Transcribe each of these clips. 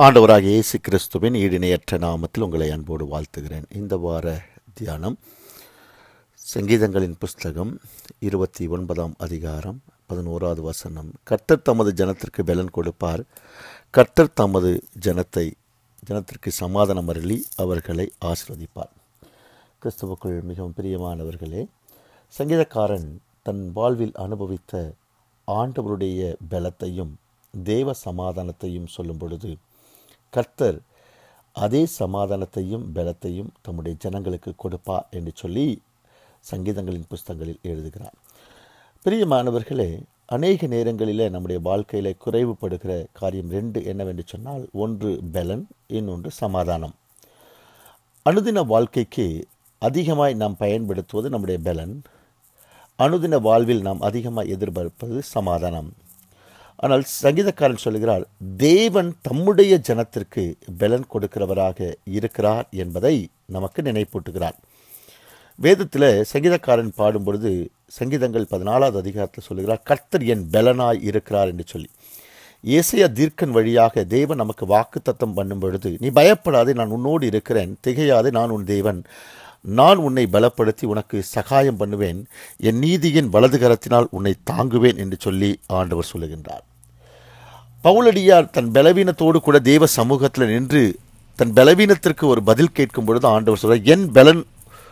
ஆண்டவராக இயேசு கிறிஸ்துவின் ஈடிணையற்ற நாமத்தில் உங்களை அன்போடு வாழ்த்துகிறேன் இந்த வார தியானம் சங்கீதங்களின் புஸ்தகம் இருபத்தி ஒன்பதாம் அதிகாரம் பதினோராவது வசனம் கர்த்தர் தமது ஜனத்திற்கு பலன் கொடுப்பார் கர்த்தர் தமது ஜனத்தை ஜனத்திற்கு சமாதானம் அருளி அவர்களை ஆசிர்வதிப்பார் கிறிஸ்துவுக்குள் மிகவும் பிரியமானவர்களே சங்கீதக்காரன் தன் வாழ்வில் அனுபவித்த ஆண்டவருடைய பலத்தையும் தேவ சமாதானத்தையும் சொல்லும் பொழுது கர்த்தர் அதே சமாதானத்தையும் பலத்தையும் தம்முடைய ஜனங்களுக்கு கொடுப்பா என்று சொல்லி சங்கீதங்களின் புஸ்தகங்களில் எழுதுகிறார் பிரியமானவர்களே அநேக நேரங்களில் நம்முடைய வாழ்க்கையில் குறைவுபடுகிற காரியம் ரெண்டு என்னவென்று சொன்னால் ஒன்று பலன் இன்னொன்று சமாதானம் அனுதின வாழ்க்கைக்கு அதிகமாய் நாம் பயன்படுத்துவது நம்முடைய பலன் அனுதின வாழ்வில் நாம் அதிகமாக எதிர்பார்ப்பது சமாதானம் ஆனால் சங்கீதக்காரன் சொல்கிறார் தேவன் தம்முடைய ஜனத்திற்கு பலன் கொடுக்கிறவராக இருக்கிறார் என்பதை நமக்கு நினைப்பூட்டுகிறார் வேதத்தில் சங்கீதக்காரன் பாடும் பொழுது சங்கீதங்கள் பதினாலாவது அதிகாரத்தில் சொல்லுகிறார் கர்த்தர் என் பலனாய் இருக்கிறார் என்று சொல்லி ஏசையா தீர்க்கன் வழியாக தேவன் நமக்கு வாக்கு தத்தம் பண்ணும் பொழுது நீ பயப்படாதே நான் உன்னோடு இருக்கிறேன் திகையாதே நான் உன் தேவன் நான் உன்னை பலப்படுத்தி உனக்கு சகாயம் பண்ணுவேன் என் நீதியின் வலது கரத்தினால் உன்னை தாங்குவேன் என்று சொல்லி ஆண்டவர் சொல்லுகின்றார் பவுலடியார் தன் பலவீனத்தோடு கூட தேவ சமூகத்தில் நின்று தன் பலவீனத்திற்கு ஒரு பதில் கேட்கும் பொழுது ஆண்டவர் சொல்றார் என் பலன்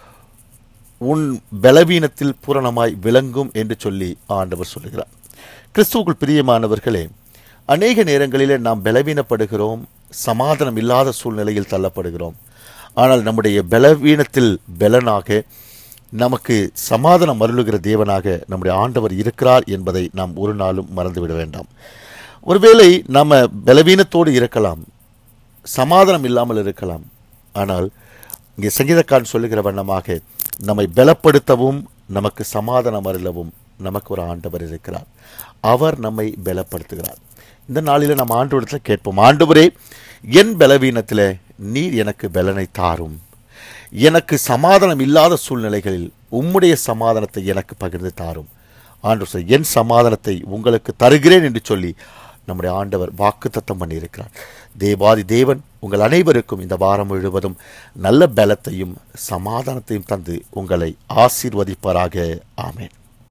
உன் பலவீனத்தில் பூரணமாய் விளங்கும் என்று சொல்லி ஆண்டவர் சொல்லுகிறார் கிறிஸ்துவுக்குள் பிரியமானவர்களே அநேக நேரங்களிலே நாம் பலவீனப்படுகிறோம் சமாதானம் இல்லாத சூழ்நிலையில் தள்ளப்படுகிறோம் ஆனால் நம்முடைய பலவீனத்தில் பலனாக நமக்கு சமாதானம் அருளுகிற தேவனாக நம்முடைய ஆண்டவர் இருக்கிறார் என்பதை நாம் ஒரு நாளும் மறந்துவிட வேண்டாம் ஒருவேளை நம்ம பலவீனத்தோடு இருக்கலாம் சமாதானம் இல்லாமல் இருக்கலாம் ஆனால் இங்கே சங்கீதக்காரன் சொல்லுகிற வண்ணமாக நம்மை பலப்படுத்தவும் நமக்கு சமாதானம் அருளவும் நமக்கு ஒரு ஆண்டவர் இருக்கிறார் அவர் நம்மை பலப்படுத்துகிறார் இந்த நாளில் நம்ம ஆண்டவரத்தில் கேட்போம் ஆண்டவரே என் பலவீனத்தில் நீர் எனக்கு பலனை தாரும் எனக்கு சமாதானம் இல்லாத சூழ்நிலைகளில் உம்முடைய சமாதானத்தை எனக்கு பகிர்ந்து தாரும் ஆண்டவர் சொல், என் சமாதானத்தை உங்களுக்கு தருகிறேன் என்று சொல்லி நம்முடைய ஆண்டவர் வாக்குத்தத்தம் பண்ணியிருக்கிறார் தேவாதி தேவன் உங்கள் அனைவருக்கும் இந்த வாரம் முழுவதும் நல்ல பலத்தையும் சமாதானத்தையும் தந்து உங்களை ஆசீர்வதிப்பாராக ஆமென்